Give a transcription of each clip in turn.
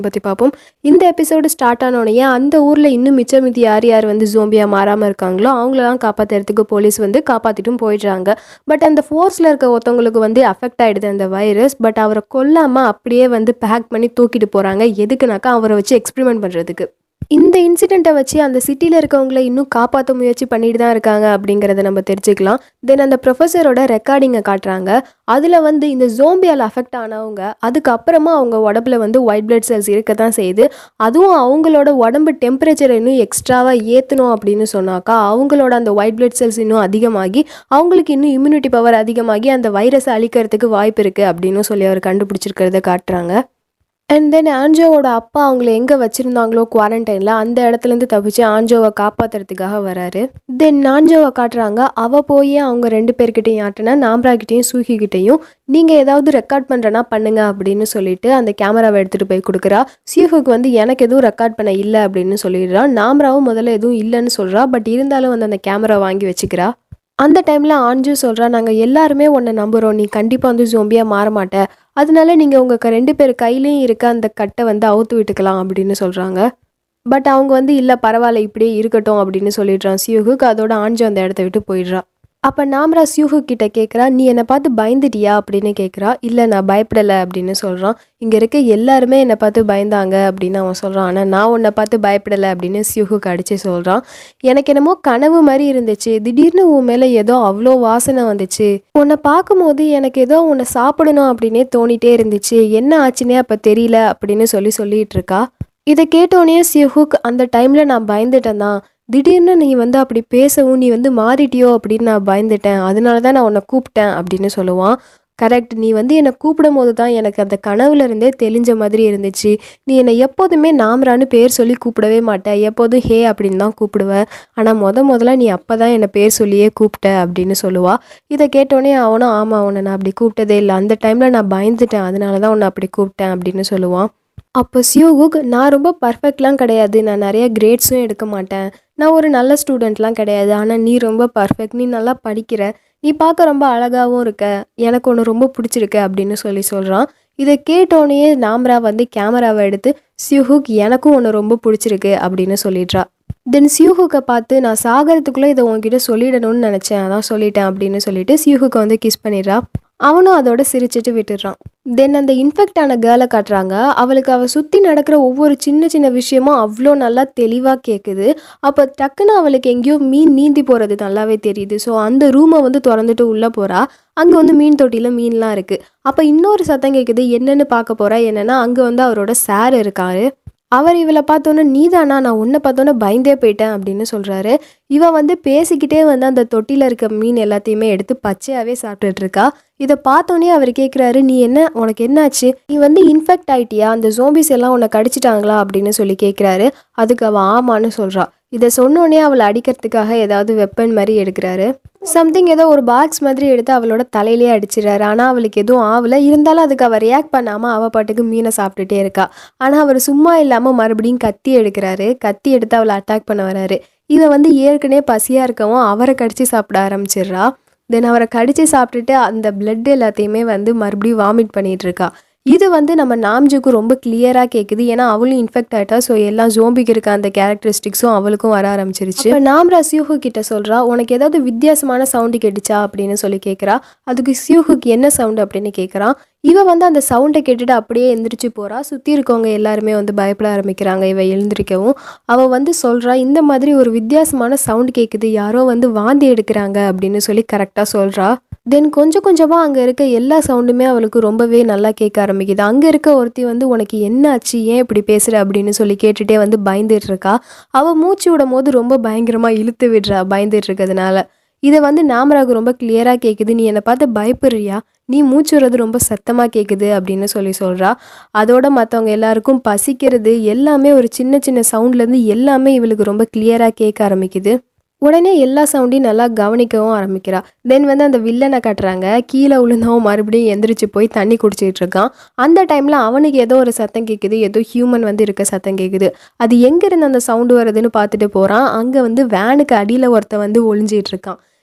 பற்றி பார்ப்போம் இந்த எபிசோடு ஸ்டார்ட் ஆனோடனே அந்த ஊரில் இன்னும் மிச்சம் மீதி யார் யார் வந்து ஜோம்பியாக மாறாமல் இருக்காங்களோ அவங்களெல்லாம் காப்பாற்றுறதுக்கு போலீஸ் வந்து காப்பாற்றிட்டும் போயிடுறாங்க பட் அந்த ஃபோர்ஸில் இருக்க ஒருத்தவங்களுக்கு வந்து அஃபெக்ட் ஆகிடுது அந்த வைரஸ் பட் அவரை கொல்லாமல் அப்படியே வந்து பேக் பண்ணி தூக்கிட்டு போகிறாங்க எதுக்குனாக்கா அவரை வச்சு எக்ஸ்பெரிமெண்ட் பண்ணுறதுக்கு இந்த இன்சிடெண்ட்டை வச்சு அந்த சிட்டியில் இருக்கவங்கள இன்னும் காப்பாற்ற முயற்சி பண்ணிட்டு தான் இருக்காங்க அப்படிங்கிறத நம்ம தெரிஞ்சுக்கலாம் தென் அந்த ப்ரொஃபஸரோட ரெக்கார்டிங்கை காட்டுறாங்க அதில் வந்து இந்த ஜோம்பியால் அஃபெக்ட் ஆனவங்க அதுக்கப்புறமா அவங்க உடம்புல வந்து ஒயிட் பிளட் செல்ஸ் இருக்க தான் செய்யுது அதுவும் அவங்களோட உடம்பு டெம்பரேச்சரை இன்னும் எக்ஸ்ட்ராவாக ஏற்றணும் அப்படின்னு சொன்னாக்கா அவங்களோட அந்த ஒயிட் பிளட் செல்ஸ் இன்னும் அதிகமாகி அவங்களுக்கு இன்னும் இம்யூனிட்டி பவர் அதிகமாகி அந்த வைரஸை அழிக்கிறதுக்கு வாய்ப்பு இருக்குது அப்படின்னு சொல்லி அவர் கண்டுபிடிச்சிருக்கிறத காட்டுறாங்க அண்ட் தென் ஆஞ்சோவோட அப்பா அவங்கள எங்கே வச்சுருந்தாங்களோ குவாரண்டைனில் அந்த இடத்துலேருந்து தப்பிச்சு ஆஞ்சோவை காப்பாற்றுறதுக்காக வராரு தென் ஆஞ்சோவை காட்டுறாங்க அவள் போய் அவங்க ரெண்டு பேர்கிட்டையும் ஆட்டினா நாம்ராக்கிட்டையும் சூஹிக்கிட்டையும் நீங்கள் ஏதாவது ரெக்கார்ட் பண்ணுறனா பண்ணுங்க அப்படின்னு சொல்லிட்டு அந்த கேமராவை எடுத்துகிட்டு போய் கொடுக்குறா சியூஹுக்கு வந்து எனக்கு எதுவும் ரெக்கார்ட் பண்ண இல்லை அப்படின்னு சொல்லிடுறா நாம்ராவும் முதல்ல எதுவும் இல்லைன்னு சொல்கிறா பட் இருந்தாலும் வந்து அந்த கேமரா வாங்கி வச்சுக்கிறா அந்த டைமில் ஆஞ்சு சொல்கிறா நாங்கள் எல்லாருமே உன்னை நம்புகிறோம் நீ கண்டிப்பாக வந்து ஜோம்பியாக மாற மாட்ட அதனால நீங்கள் உங்கள் ரெண்டு பேர் கையிலையும் இருக்க அந்த கட்டை வந்து அவுத்து விட்டுக்கலாம் அப்படின்னு சொல்கிறாங்க பட் அவங்க வந்து இல்லை பரவாயில்ல இப்படியே இருக்கட்டும் அப்படின்னு சொல்லிடுறான் சியூஹுக்கு அதோட ஆஞ்சு அந்த இடத்த விட்டு போயிடுறா அப்போ நாம்ரா சியூஹு கிட்ட கேட்குறா நீ என்னை பார்த்து பயந்துட்டியா அப்படின்னு கேட்குறா இல்லை நான் பயப்படலை அப்படின்னு சொல்கிறான் இங்கே இருக்க எல்லாருமே என்னை பார்த்து பயந்தாங்க அப்படின்னு அவன் சொல்கிறான் ஆனால் நான் உன்னை பார்த்து பயப்படலை அப்படின்னு சியூஹுக்கு அடித்து சொல்கிறான் எனக்கு என்னமோ கனவு மாதிரி இருந்துச்சு திடீர்னு உன் மேலே ஏதோ அவ்வளோ வாசனை வந்துச்சு உன்னை பார்க்கும்போது எனக்கு ஏதோ உன்னை சாப்பிடணும் அப்படின்னே தோணிட்டே இருந்துச்சு என்ன ஆச்சுன்னே அப்போ தெரியல அப்படின்னு சொல்லி சொல்லிட்டு இருக்கா இதை கேட்டோடனே சியூஹுக் அந்த டைமில் நான் பயந்துட்டேன் தான் திடீர்னு நீ வந்து அப்படி பேசவும் நீ வந்து மாறிட்டியோ அப்படின்னு நான் பயந்துட்டேன் அதனால தான் நான் உன்னை கூப்பிட்டேன் அப்படின்னு சொல்லுவான் கரெக்ட் நீ வந்து என்னை கூப்பிடும் போது தான் எனக்கு அந்த கனவுல இருந்தே தெளிஞ்ச மாதிரி இருந்துச்சு நீ என்னை எப்போதுமே நாம்ரான்னு பேர் சொல்லி கூப்பிடவே மாட்டேன் எப்போதும் ஹே அப்படின்னு தான் கூப்பிடுவேன் ஆனால் முத முதல்ல நீ அப்போ தான் என்னை பேர் சொல்லியே கூப்பிட்ட அப்படின்னு சொல்லுவா இதை கேட்டோடனே அவனும் ஆமாம் அவனை நான் அப்படி கூப்பிட்டதே இல்லை அந்த டைமில் நான் பயந்துட்டேன் அதனால தான் உன்னை அப்படி கூப்பிட்டேன் அப்படின்னு சொல்லுவான் அப்போ சியோகுக் நான் ரொம்ப பர்ஃபெக்ட்லாம் கிடையாது நான் நிறைய கிரேட்ஸும் எடுக்க மாட்டேன் நான் ஒரு நல்ல ஸ்டூடெண்ட்லாம் கிடையாது ஆனால் நீ ரொம்ப பர்ஃபெக்ட் நீ நல்லா படிக்கிற நீ பார்க்க ரொம்ப அழகாகவும் இருக்க எனக்கு ஒன்று ரொம்ப பிடிச்சிருக்கு அப்படின்னு சொல்லி சொல்கிறான் இதை கேட்டோடனே நாம்ரா வந்து கேமராவை எடுத்து சியூஹுக் எனக்கும் ஒன்று ரொம்ப பிடிச்சிருக்கு அப்படின்னு சொல்லிடுறா தென் சியூஹுக்கை பார்த்து நான் சாகிறதுக்குள்ளே இதை உன்கிட்ட சொல்லிடணும்னு நினச்சேன் அதான் சொல்லிட்டேன் அப்படின்னு சொல்லிட்டு சியூஹுக்கை வந்து கிஸ் பண்ணிடுறா அவனும் அதோட சிரிச்சிட்டு விட்டுடுறான் தென் அந்த இன்ஃபெக்ட் ஆன கேர்ளை காட்டுறாங்க அவளுக்கு அவள் சுற்றி நடக்கிற ஒவ்வொரு சின்ன சின்ன விஷயமும் அவ்வளோ நல்லா தெளிவாக கேட்குது அப்போ டக்குன்னு அவளுக்கு எங்கேயோ மீன் நீந்தி போகிறது நல்லாவே தெரியுது ஸோ அந்த ரூமை வந்து திறந்துட்டு உள்ளே போகிறா அங்கே வந்து மீன் தொட்டியில் மீன்லாம் இருக்குது அப்போ இன்னொரு சத்தம் கேட்குது என்னென்னு பார்க்க போகிறா என்னென்னா அங்கே வந்து அவரோட சார் இருக்காரு அவர் இவளை பார்த்தோன்னே நீதானா நான் உன்னை பார்த்தோன்னே பயந்தே போயிட்டேன் அப்படின்னு சொல்கிறாரு இவ வந்து பேசிக்கிட்டே வந்து அந்த தொட்டியில் இருக்க மீன் எல்லாத்தையுமே எடுத்து பச்சையாகவே சாப்பிட்டுட்டு இருக்கா இதை பார்த்தோன்னே அவர் கேட்குறாரு நீ என்ன உனக்கு என்னாச்சு நீ வந்து இன்ஃபெக்ட் ஆயிட்டியா அந்த ஜோம்பிஸ் எல்லாம் உன்னை கடிச்சிட்டாங்களா அப்படின்னு சொல்லி கேட்குறாரு அதுக்கு அவள் ஆமான்னு சொல்கிறா இதை சொன்னோடனே அவளை அடிக்கிறதுக்காக ஏதாவது வெப்பன் மாதிரி எடுக்கிறாரு சம்திங் ஏதோ ஒரு பாக்ஸ் மாதிரி எடுத்து அவளோட தலையிலேயே அடிச்சிடறாரு ஆனால் அவளுக்கு எதுவும் ஆகலை இருந்தாலும் அதுக்கு அவள் ரியாக்ட் பண்ணாமல் அவள் பாட்டுக்கு மீனை சாப்பிட்டுட்டே இருக்கா ஆனால் அவர் சும்மா இல்லாமல் மறுபடியும் கத்தி எடுக்கிறாரு கத்தி எடுத்து அவளை அட்டாக் பண்ண வராரு இவ வந்து ஏற்கனவே பசியாக இருக்கவும் அவரை கடிச்சு சாப்பிட ஆரம்பிச்சிடுறா தென் அவரை கடிச்சு சாப்பிட்டுட்டு அந்த பிளட் எல்லாத்தையுமே வந்து மறுபடியும் வாமிட் பண்ணிட்டு இருக்கா இது வந்து நம்ம நாம்ஜுக்கு ரொம்ப கிளியராக கேட்குது ஏன்னா அவளும் இன்ஃபெக்ட் ஆகிட்டா ஸோ எல்லாம் ஜோம்பிக்கு இருக்க அந்த கேரக்டரிஸ்டிக்ஸும் அவளுக்கும் வர ஆரம்பிச்சிருச்சு இப்போ நாம்ரா சியூஹு கிட்ட சொல்கிறா உனக்கு ஏதாவது வித்தியாசமான சவுண்டு கேட்டுச்சா அப்படின்னு சொல்லி கேட்குறா அதுக்கு சியூஹுக்கு என்ன சவுண்டு அப்படின்னு கேட்குறான் இவ வந்து அந்த சவுண்டை கேட்டுட்டு அப்படியே எந்திரிச்சு போறா சுற்றி இருக்கவங்க எல்லாருமே வந்து பயப்பட ஆரம்பிக்கிறாங்க இவ எழுந்திரிக்கவும் அவள் வந்து சொல்கிறா இந்த மாதிரி ஒரு வித்தியாசமான சவுண்ட் கேட்குது யாரோ வந்து வாந்தி எடுக்கிறாங்க அப்படின்னு சொல்லி கரெக்டாக சொல்கிறா தென் கொஞ்சம் கொஞ்சமாக அங்கே இருக்க எல்லா சவுண்டுமே அவளுக்கு ரொம்பவே நல்லா கேட்க ஆரம்பிக்குது அங்கே இருக்க ஒருத்தி வந்து உனக்கு என்ன ஆச்சு ஏன் இப்படி பேசுகிற அப்படின்னு சொல்லி கேட்டுட்டே வந்து பயந்துட்டு இருக்கா அவள் மூச்சு விடும் போது ரொம்ப பயங்கரமாக இழுத்து விடுறா பயந்துட்டு இருக்கிறதுனால இதை வந்து நாமராகு ரொம்ப கிளியராக கேட்குது நீ என்னை பார்த்து பயப்படுறியா நீ மூச்சு விடுறது ரொம்ப சத்தமாக கேட்குது அப்படின்னு சொல்லி சொல்கிறா அதோட மற்றவங்க எல்லாருக்கும் பசிக்கிறது எல்லாமே ஒரு சின்ன சின்ன சவுண்ட்லேருந்து எல்லாமே இவளுக்கு ரொம்ப கிளியராக கேட்க ஆரம்பிக்குது உடனே எல்லா சவுண்டையும் நல்லா கவனிக்கவும் ஆரம்பிக்கிறா தென் வந்து அந்த வில்லனை காட்டுறாங்க கீழே விழுந்தவன் மறுபடியும் எந்திரிச்சு போய் தண்ணி குடிச்சிட்டு இருக்கான் அந்த டைமில் அவனுக்கு ஏதோ ஒரு சத்தம் கேட்குது ஏதோ ஹியூமன் வந்து இருக்க சத்தம் கேட்குது அது எங்கேருந்து அந்த சவுண்டு வருதுன்னு பார்த்துட்டு போகிறான் அங்கே வந்து வேனுக்கு அடியில் ஒருத்தன் வந்து ஒளிஞ்சிட்டு இருக்கான்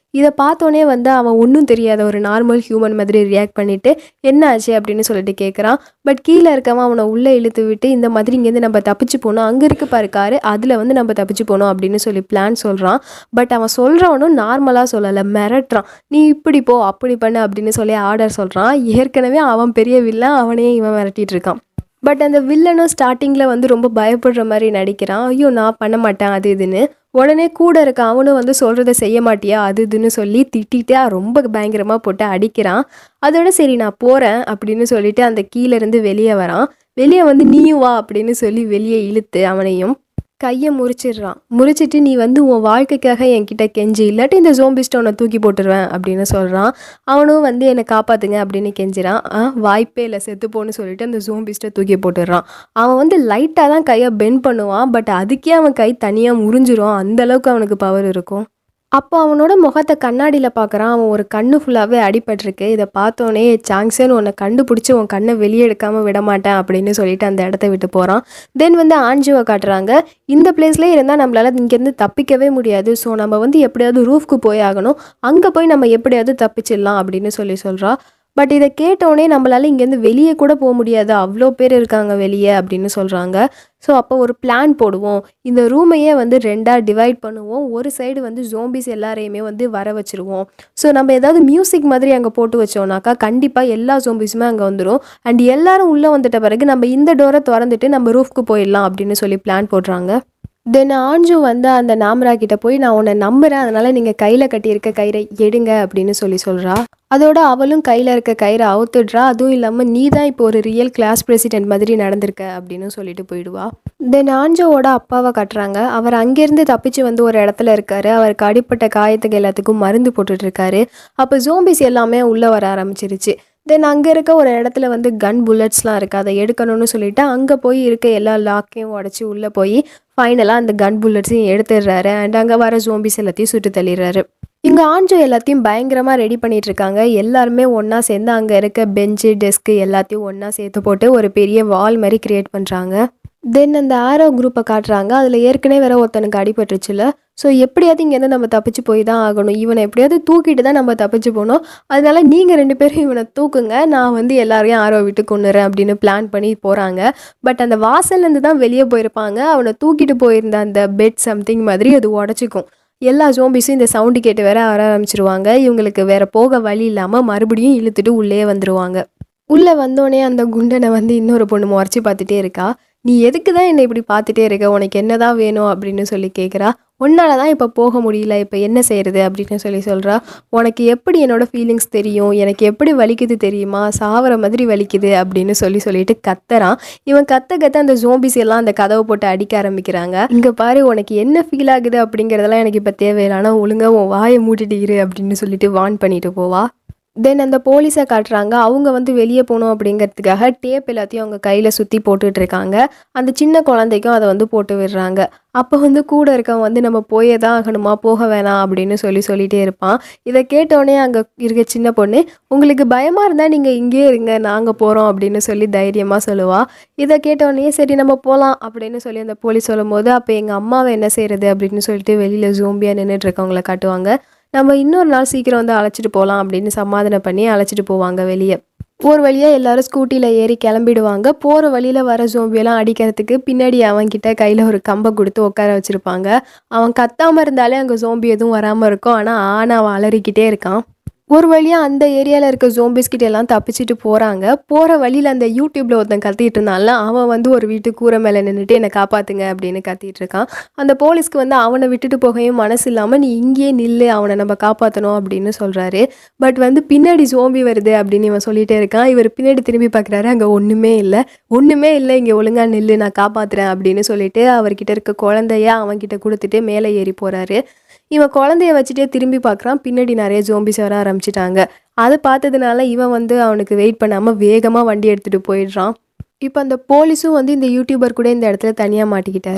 இதை பார்த்தோன்னே வந்து அவன் ஒன்றும் தெரியாத ஒரு நார்மல் ஹியூமன் மாதிரி ரியாக்ட் பண்ணிட்டு என்ன ஆச்சு அப்படின்னு சொல்லிட்டு கேட்குறான் பட் கீழே இருக்கவன் அவனை உள்ளே இழுத்து விட்டு இந்த மாதிரி இங்கேருந்து நம்ம தப்பிச்சு போகணும் அங்கே இருக்கு பாரு காரு அதில் வந்து நம்ம தப்பிச்சு போகணும் அப்படின்னு சொல்லி பிளான் சொல்கிறான் பட் அவன் சொல்கிறவனும் நார்மலாக சொல்லலை மிரட்டுறான் நீ இப்படி போ அப்படி பண்ணு அப்படின்னு சொல்லி ஆர்டர் சொல்கிறான் ஏற்கனவே அவன் பெரிய வில்லன் அவனையே இவன் மிரட்டிட்டு இருக்கான் பட் அந்த வில்லனும் ஸ்டார்டிங்கில் வந்து ரொம்ப பயப்படுற மாதிரி நடிக்கிறான் ஐயோ நான் பண்ண மாட்டேன் அது இதுன்னு உடனே கூட இருக்க அவனும் வந்து சொல்கிறத செய்ய மாட்டியா அது இதுன்னு சொல்லி திட்டிட்டு ரொம்ப பயங்கரமாக போட்டு அடிக்கிறான் அதோட சரி நான் போகிறேன் அப்படின்னு சொல்லிட்டு அந்த கீழேருந்து வெளியே வரான் வெளியே வந்து நீயும் வா அப்படின்னு சொல்லி வெளியே இழுத்து அவனையும் கையை முறிச்சிடுறான் முறிச்சிட்டு நீ வந்து உன் வாழ்க்கைக்காக என்கிட்ட கெஞ்சி இல்லாட்டி இந்த ஜோம்பிஸ்ட்டை உன்னை தூக்கி போட்டுருவேன் அப்படின்னு சொல்கிறான் அவனும் வந்து என்னை காப்பாற்றுங்க அப்படின்னு கெஞ்சிறான் ஆ வாய்ப்பே இல்லை செத்துப்போன்னு சொல்லிட்டு அந்த ஜோம்பிஸ்ட்டை தூக்கி போட்டுடுறான் அவன் வந்து லைட்டாக தான் கையை பெண்ட் பண்ணுவான் பட் அதுக்கே அவன் கை தனியாக முறிஞ்சிரும் அந்த அளவுக்கு அவனுக்கு பவர் இருக்கும் அப்போ அவனோட முகத்தை கண்ணாடியில் பார்க்குறான் அவன் ஒரு கண்ணு ஃபுல்லாகவே அடிபட்டிருக்கு இதை பார்த்தோன்னே சாங்ஸன் உன்னை கண்டுபிடிச்சி உன் கண்ணை வெளியே எடுக்காமல் விட மாட்டேன் அப்படின்னு சொல்லிட்டு அந்த இடத்த விட்டு போகிறான் தென் வந்து ஆஞ்சுவை காட்டுறாங்க இந்த பிளேஸ்லேயே இருந்தால் நம்மளால இங்கேருந்து தப்பிக்கவே முடியாது ஸோ நம்ம வந்து எப்படியாவது ரூஃப்க்கு போய் ஆகணும் அங்கே போய் நம்ம எப்படியாவது தப்பிச்சிடலாம் அப்படின்னு சொல்லி சொல்கிறா பட் இதை கேட்டோடனே நம்மளால இங்கேருந்து வெளியே கூட போக முடியாது அவ்வளோ பேர் இருக்காங்க வெளியே அப்படின்னு சொல்கிறாங்க ஸோ அப்போ ஒரு பிளான் போடுவோம் இந்த ரூமையே வந்து ரெண்டாக டிவைட் பண்ணுவோம் ஒரு சைடு வந்து ஜோம்பிஸ் எல்லாரையுமே வந்து வர வச்சுருவோம் ஸோ நம்ம ஏதாவது மியூசிக் மாதிரி அங்கே போட்டு வச்சோம்னாக்கா கண்டிப்பாக எல்லா ஜோம்பிஸுமே அங்கே வந்துடும் அண்ட் எல்லாரும் உள்ளே வந்துட்ட பிறகு நம்ம இந்த டோரை திறந்துட்டு நம்ம ரூஃப்க்கு போயிடலாம் அப்படின்னு சொல்லி பிளான் போடுறாங்க தென் ஆஞ்சு வந்து அந்த நாமரா கிட்ட போய் நான் உன்னை நம்புறேன் அதனால நீங்க கையில கட்டியிருக்க கயிறை எடுங்க அப்படின்னு சொல்லி சொல்றா அதோட அவளும் கையில இருக்க கயிறை அவுத்துடுறா அதுவும் இல்லாம நீ தான் இப்போ ஒரு ரியல் கிளாஸ் பிரசிடென்ட் மாதிரி நடந்திருக்க அப்படின்னு சொல்லிட்டு போயிடுவா தென் ஆஞ்சோவோட அப்பாவை கட்டுறாங்க அவர் அங்கேருந்து தப்பிச்சு வந்து ஒரு இடத்துல இருக்காரு அவருக்கு அடிப்பட்ட காயத்துக்கு எல்லாத்துக்கும் மருந்து போட்டுட்டு இருக்காரு அப்போ ஜோம்பிஸ் எல்லாமே உள்ள வர ஆரம்பிச்சிருச்சு தென் அங்கே இருக்க ஒரு இடத்துல வந்து கன் புல்லட்ஸ்லாம் இருக்குது அதை எடுக்கணும்னு சொல்லிட்டு அங்கே போய் இருக்க எல்லா லாக்கையும் உடச்சி உள்ளே போய் ஃபைனலாக அந்த கன் புல்லட்ஸையும் எடுத்துடுறாரு அண்ட் அங்கே வர ஜோம்பிஸ் எல்லாத்தையும் சுட்டு தள்ளிடுறாரு இங்கே ஆஞ்சோ எல்லாத்தையும் பயங்கரமாக ரெடி பண்ணிட்டு இருக்காங்க எல்லாருமே ஒன்றா சேர்ந்து அங்கே இருக்க பெஞ்சு டெஸ்க்கு எல்லாத்தையும் ஒன்றா சேர்த்து போட்டு ஒரு பெரிய வால் மாதிரி கிரியேட் பண்ணுறாங்க தென் அந்த ஆரோ குரூப்பை காட்டுறாங்க அதில் ஏற்கனவே வேற ஒருத்தனுக்கு அடிபட்டுருச்சுல ஸோ எப்படியாவது இங்கேருந்து நம்ம தப்பிச்சு போய் தான் ஆகணும் இவனை எப்படியாவது தூக்கிட்டு தான் நம்ம தப்பிச்சு போகணும் அதனால நீங்கள் ரெண்டு பேரும் இவனை தூக்குங்க நான் வந்து எல்லாரையும் ஆரோ விட்டு கொண்டுறேன் அப்படின்னு பிளான் பண்ணி போகிறாங்க பட் அந்த வாசல்லேருந்து தான் வெளியே போயிருப்பாங்க அவனை தூக்கிட்டு போயிருந்த அந்த பெட் சம்திங் மாதிரி அது உடச்சிக்கும் எல்லா ஜோம்பிஸும் இந்த சவுண்டு கேட்டு வேற வர ஆரம்பிச்சிருவாங்க இவங்களுக்கு வேற போக வழி இல்லாமல் மறுபடியும் இழுத்துட்டு உள்ளே வந்துருவாங்க உள்ளே வந்தோடனே அந்த குண்டனை வந்து இன்னொரு பொண்ணு முறைச்சி பார்த்துட்டே இருக்கா நீ எதுக்கு தான் என்னை இப்படி பார்த்துட்டே இருக்க உனக்கு என்னதான் வேணும் அப்படின்னு சொல்லி கேட்குறா உன்னால தான் இப்போ போக முடியல இப்போ என்ன செய்யறது அப்படின்னு சொல்லி சொல்கிறா உனக்கு எப்படி என்னோட ஃபீலிங்ஸ் தெரியும் எனக்கு எப்படி வலிக்குது தெரியுமா சாவர மாதிரி வலிக்குது அப்படின்னு சொல்லி சொல்லிட்டு கத்துறான் இவன் கத்த கத்த அந்த ஜோம்பிஸ் எல்லாம் அந்த கதவை போட்டு அடிக்க ஆரம்பிக்கிறாங்க இங்கே பாரு உனக்கு என்ன ஃபீல் ஆகுது அப்படிங்கிறதெல்லாம் எனக்கு இப்போ தேவையில்லை ஆனால் ஒழுங்கா உன் வாயை மூடிட்டு இரு அப்படின்னு சொல்லிட்டு வார்ன் பண்ணிட்டு போவா தென் அந்த போலீஸை காட்டுறாங்க அவங்க வந்து வெளியே போகணும் அப்படிங்கிறதுக்காக டேப் எல்லாத்தையும் அவங்க கையில் சுற்றி போட்டுட்டு இருக்காங்க அந்த சின்ன குழந்தைக்கும் அதை வந்து போட்டு விடுறாங்க அப்போ வந்து கூட இருக்கவன் வந்து நம்ம போயே தான் ஆகணுமா போக வேணாம் அப்படின்னு சொல்லி சொல்லிட்டே இருப்பான் இதை கேட்டோடனே அங்கே இருக்க சின்ன பொண்ணு உங்களுக்கு பயமாக இருந்தால் நீங்கள் இங்கேயே இருங்க நாங்கள் போகிறோம் அப்படின்னு சொல்லி தைரியமாக சொல்லுவா இதை கேட்டோடனே சரி நம்ம போகலாம் அப்படின்னு சொல்லி அந்த போலீஸ் சொல்லும்போது அப்போ எங்கள் அம்மாவை என்ன செய்யறது அப்படின்னு சொல்லிட்டு வெளியில் ஜோம்பியாக நின்றுட்டு இருக்கவங்கள காட்டுவாங்க நம்ம இன்னொரு நாள் சீக்கிரம் வந்து அழைச்சிட்டு போகலாம் அப்படின்னு சமாதானம் பண்ணி அழைச்சிட்டு போவாங்க வெளியே ஒரு வழியாக எல்லாரும் ஸ்கூட்டியில் ஏறி கிளம்பிடுவாங்க போகிற வழியில் வர ஜோம்பியெல்லாம் அடிக்கிறதுக்கு பின்னாடி அவன்கிட்ட கையில் ஒரு கம்பை கொடுத்து உட்கார வச்சுருப்பாங்க அவன் கத்தாமல் இருந்தாலே அங்கே ஜோம்பி எதுவும் வராமல் இருக்கும் ஆனால் ஆனா அவன் அலறிக்கிட்டே இருக்கான் ஒரு வழியாக அந்த ஏரியாவில் இருக்க ஜோம்பிஸ் கிட்ட எல்லாம் தப்பிச்சிட்டு போகிறாங்க போகிற வழியில் அந்த யூடியூப்பில் ஒருத்தன் கத்திட்டு இருந்தான்ல அவன் வந்து ஒரு வீட்டு கூரை மேலே நின்றுட்டு என்னை காப்பாற்றுங்க அப்படின்னு கத்திட்டு இருக்கான் அந்த போலீஸ்க்கு வந்து அவனை விட்டுட்டு போகவும் மனசு இல்லாமல் நீ இங்கேயே நில்லு அவனை நம்ம காப்பாற்றணும் அப்படின்னு சொல்கிறாரு பட் வந்து பின்னாடி ஜோம்பி வருது அப்படின்னு இவன் சொல்லிட்டே இருக்கான் இவர் பின்னாடி திரும்பி பார்க்குறாரு அங்கே ஒன்றுமே இல்லை ஒன்றுமே இல்லை இங்கே ஒழுங்கா நில்லு நான் காப்பாற்றுறேன் அப்படின்னு சொல்லிட்டு அவர்கிட்ட இருக்க குழந்தைய அவன்கிட்ட கொடுத்துட்டு மேலே ஏறி போகிறாரு இவன் குழந்தைய வச்சுட்டே திரும்பி பார்க்குறான் பின்னாடி நிறைய ஜோம்பிஸ் வர ஆரம்பிச்சிட்டாங்க அதை பார்த்ததுனால இவன் வந்து அவனுக்கு வெயிட் பண்ணாமல் வேகமாக வண்டி எடுத்துகிட்டு போயிடுறான் இப்போ அந்த போலீஸும் வந்து இந்த யூடியூபர் கூட இந்த இடத்துல தனியாக மாட்டிக்கிட்டாரு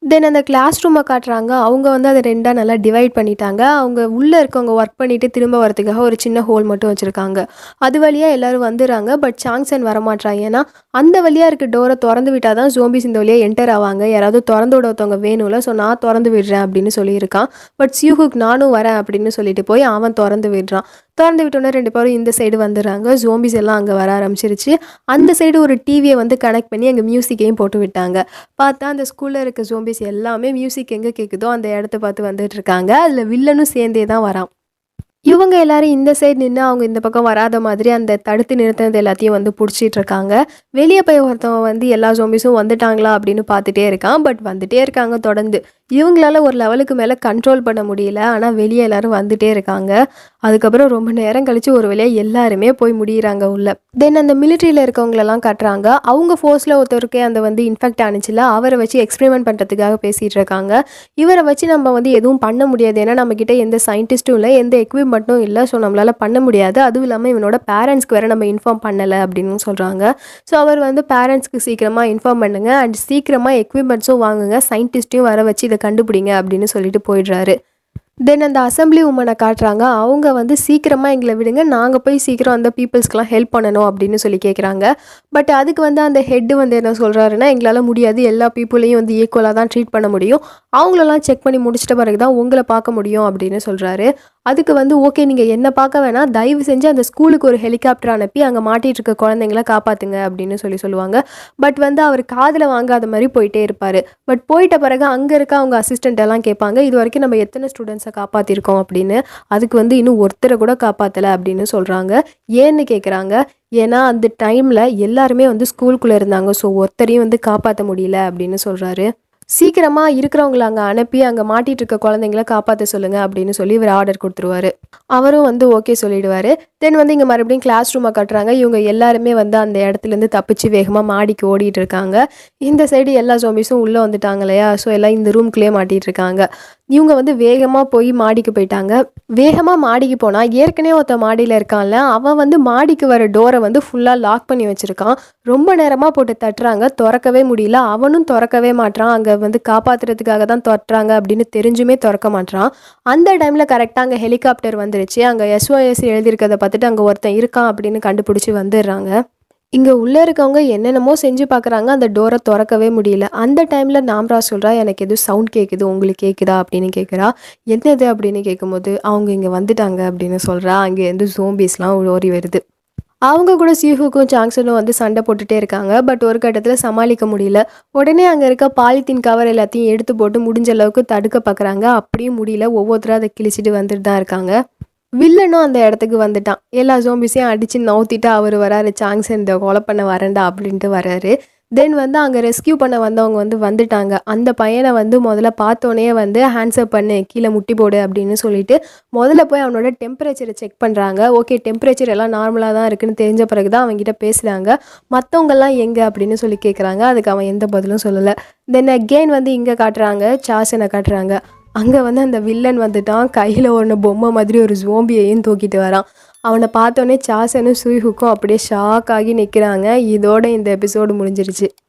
தென் அந்த கிளாஸ் ரூமை காட்டுறாங்க அவங்க வந்து அதை ரெண்டாக நல்லா டிவைட் பண்ணிட்டாங்க அவங்க உள்ளே இருக்கவங்க ஒர்க் பண்ணிவிட்டு திரும்ப வரதுக்காக ஒரு சின்ன ஹோல் மட்டும் வச்சுருக்காங்க அது வழியாக எல்லோரும் வந்துடுறாங்க பட் சாங்சன் வரமாட்றாங்க ஏன்னா அந்த வழியாக இருக்க டோரை திறந்து விட்டால் தான் ஜோம்பிஸ் இந்த வழியாக என்டர் ஆவாங்க யாராவது திறந்து விட ஒருத்தவங்க வேணும்ல ஸோ நான் திறந்து விடுறேன் அப்படின்னு சொல்லியிருக்கான் பட் சியூஹுக் நானும் வரேன் அப்படின்னு சொல்லிட்டு போய் அவன் திறந்து விடுறான் திறந்து விட்டோன்னே ரெண்டு பேரும் இந்த சைடு வந்துடுறாங்க ஜோம்பிஸ் எல்லாம் அங்கே வர ஆரம்பிச்சிருச்சு அந்த சைடு ஒரு டிவியை வந்து கனெக்ட் பண்ணி அங்கே மியூசிக்கையும் போட்டு விட்டாங்க பார்த்தா அந்த ஸ்கூலில் இருக்க ஜோம்பிஸ் எல்லாமே மியூசிக் எங்கே கேட்குதோ அந்த இடத்த பார்த்து வந்துட்டு இருக்காங்க அதில் வில்லனும் சேர்ந்தே தான் வரான் இவங்க எல்லாரும் இந்த சைடு நின்று அவங்க இந்த பக்கம் வராத மாதிரி அந்த தடுத்து நிறுத்தினது எல்லாத்தையும் வந்து பிடிச்சிட்டு இருக்காங்க வெளியே போய் ஒருத்தவன் வந்து எல்லா ஜோம்பிஸும் வந்துட்டாங்களா அப்படின்னு பார்த்துட்டே இருக்கான் பட் வந்துட்டே இருக்காங்க தொடர்ந்து இவங்களால ஒரு லெவலுக்கு மேலே கண்ட்ரோல் பண்ண முடியல ஆனால் வெளியே எல்லாரும் வந்துட்டே இருக்காங்க அதுக்கப்புறம் ரொம்ப நேரம் கழிச்சு ஒரு வழியாக எல்லாருமே போய் முடியிறாங்க உள்ள தென் அந்த மிலிட்ரியில் இருக்கவங்களெல்லாம் காட்டுறாங்க அவங்க ஃபோர்ஸில் ஒருத்தருக்கே அந்த வந்து இன்ஃபெக்ட் ஆனிச்சுல அவரை வச்சு எக்ஸ்பெரிமெண்ட் பண்ணுறதுக்காக பேசிகிட்டு இருக்காங்க இவரை வச்சு நம்ம வந்து எதுவும் பண்ண முடியாது ஏன்னா நம்மக்கிட்ட எந்த சயின்டிஸ்ட்டும் இல்லை எந்த எக்யூப்மெண்ட்டும் இல்லை ஸோ நம்மளால் பண்ண முடியாது அதுவும் இல்லாமல் இவனோட பேரண்ட்ஸ்க்கு வேறு நம்ம இன்ஃபார்ம் பண்ணலை அப்படின்னு சொல்கிறாங்க ஸோ அவர் வந்து பேரண்ட்ஸ்க்கு சீக்கிரமாக இன்ஃபார்ம் பண்ணுங்க அண்ட் சீக்கிரமாக எக்யூப்மெண்ட்ஸும் வாங்குங்க சயின்டிஸ்ட்டையும் வர வச்சு இதை கண்டுபிடிங்க அப்படின்னு சொல்லிட்டு போயிடுறாரு தென் அந்த அசம்பிளி உமனை காட்டுறாங்க அவங்க வந்து சீக்கிரமாக எங்களை விடுங்க நாங்கள் போய் சீக்கிரம் அந்த பீப்புள்ஸ்க்கெலாம் ஹெல்ப் பண்ணணும் அப்படின்னு சொல்லி கேட்குறாங்க பட் அதுக்கு வந்து அந்த ஹெட்டு வந்து என்ன சொல்கிறாருன்னா எங்களால் முடியாது எல்லா பீப்புளையும் வந்து ஈக்குவலாக தான் ட்ரீட் பண்ண முடியும் அவங்களெல்லாம் செக் பண்ணி முடிச்சிட்ட பிறகு தான் உங்களை பார்க்க முடியும் அப்படின்னு சொல்கிறாரு அதுக்கு வந்து ஓகே நீங்கள் என்ன பார்க்க வேணாம் தயவு செஞ்சு அந்த ஸ்கூலுக்கு ஒரு ஹெலிகாப்டர் அனுப்பி அங்கே மாட்டிட்டு இருக்க குழந்தைங்கள காப்பாற்றுங்க அப்படின்னு சொல்லி சொல்லுவாங்க பட் வந்து அவர் காதில் வாங்காத மாதிரி போயிட்டே இருப்பார் பட் போயிட்ட பிறகு அங்கே இருக்க அவங்க அசிஸ்டண்ட் எல்லாம் கேட்பாங்க இது வரைக்கும் நம்ம எத்தனை ஸ்டூடெண்ட்ஸை காப்பாற்றிருக்கோம் அப்படின்னு அதுக்கு வந்து இன்னும் ஒருத்தரை கூட காப்பாற்றலை அப்படின்னு சொல்கிறாங்க ஏன்னு கேட்குறாங்க ஏன்னா அந்த டைமில் எல்லாருமே வந்து ஸ்கூலுக்குள்ளே இருந்தாங்க ஸோ ஒருத்தரையும் வந்து காப்பாற்ற முடியல அப்படின்னு சொல்கிறாரு சீக்கிரமாக இருக்கிறவங்கள அங்கே அனுப்பி அங்கே மாட்டிட்டு இருக்க குழந்தைங்கள காப்பாற்ற சொல்லுங்க அப்படின்னு சொல்லி இவர் ஆர்டர் கொடுத்துருவாரு அவரும் வந்து ஓகே சொல்லிடுவாரு தென் வந்து இங்கே மறுபடியும் கிளாஸ் ரூமை கட்டுறாங்க இவங்க எல்லாருமே வந்து அந்த இடத்துலேருந்து தப்பிச்சு வேகமாக மாடிக்கு ஓடிட்டு இருக்காங்க இந்த சைடு எல்லா ஜோம்பிஸும் உள்ளே வந்துட்டாங்க இல்லையா ஸோ எல்லாம் இந்த ரூம்குள்ளேயே மாட்டிட்டு இருக்காங்க இவங்க வந்து வேகமாக போய் மாடிக்கு போயிட்டாங்க வேகமாக மாடிக்கு போனால் ஏற்கனவே ஒருத்த மாடியில் இருக்கான்ல அவன் வந்து மாடிக்கு வர டோரை வந்து ஃபுல்லாக லாக் பண்ணி வச்சுருக்கான் ரொம்ப நேரமாக போட்டு தட்டுறாங்க திறக்கவே முடியல அவனும் திறக்கவே மாட்றான் அங்கே வந்து காப்பாற்றுறதுக்காக தான் தொட்டுறாங்க அப்படின்னு தெரிஞ்சுமே திறக்க மாட்றான் அந்த டைமில் கரெக்டாக அங்கே ஹெலிகாப்டர் வந்துருச்சு அங்கே எஸ்ஓஎஸ் எழுதியிருக்கதை பார்த்துட்டு அங்கே ஒருத்தன் இருக்கான் அப்படின்னு கண்டுபிடிச்சி வந்துடுறாங்க இங்கே உள்ளே இருக்கவங்க என்னென்னமோ செஞ்சு பார்க்குறாங்க அந்த டோரை திறக்கவே முடியல அந்த டைமில் நாம்ரா சொல்கிறா எனக்கு எதுவும் சவுண்ட் கேட்குது உங்களுக்கு கேட்குதா அப்படின்னு கேட்குறா என்னது அப்படின்னு கேட்கும்போது அவங்க இங்கே வந்துட்டாங்க அப்படின்னு சொல்கிறா அங்கேருந்து ஜோம்பிஸ்லாம் ஓடி வருது அவங்க கூட சீஹுக்கும் சாங்ஸனும் வந்து சண்டை போட்டுட்டே இருக்காங்க பட் ஒரு கட்டத்தில் சமாளிக்க முடியல உடனே அங்கே இருக்க பாலித்தீன் கவர் எல்லாத்தையும் எடுத்து போட்டு முடிஞ்ச அளவுக்கு தடுக்க பார்க்குறாங்க அப்படியும் முடியல ஒவ்வொருத்தரும் அதை கிழிச்சிட்டு வந்துட்டு தான் இருக்காங்க வில்லனும் அந்த இடத்துக்கு வந்துட்டான் எல்லா ஜோம்பிஸையும் அடித்து நவுத்திட்டு அவர் வராரு சாங்ஸ் இந்த கொலை பண்ண வரேன்டா அப்படின்ட்டு வராரு தென் வந்து அங்கே ரெஸ்கியூ பண்ண வந்தவங்க வந்து வந்துட்டாங்க அந்த பையனை வந்து முதல்ல பார்த்தோன்னே வந்து ஹேண்ட்ஸ்அப் பண்ணு கீழே முட்டி போடு அப்படின்னு சொல்லிட்டு முதல்ல போய் அவனோட டெம்பரேச்சரை செக் பண்ணுறாங்க ஓகே டெம்பரேச்சர் எல்லாம் நார்மலாக தான் இருக்குன்னு தெரிஞ்ச பிறகு தான் அவங்ககிட்ட பேசுகிறாங்க மற்றவங்கெல்லாம் எங்கே அப்படின்னு சொல்லி கேட்குறாங்க அதுக்கு அவன் எந்த பதிலும் சொல்லலை தென் அகெயின் வந்து இங்கே காட்டுறாங்க சாசனை காட்டுறாங்க அங்கே வந்து அந்த வில்லன் வந்துட்டான் கையில் ஒன்று பொம்மை மாதிரி ஒரு ஜோம்பியையும் தூக்கிட்டு வரான் அவனை பார்த்தோன்னே சாசனும் சுய்ஹுக்கும் அப்படியே ஷாக் ஆகி நிற்கிறாங்க இதோட இந்த எபிசோடு முடிஞ்சிருச்சு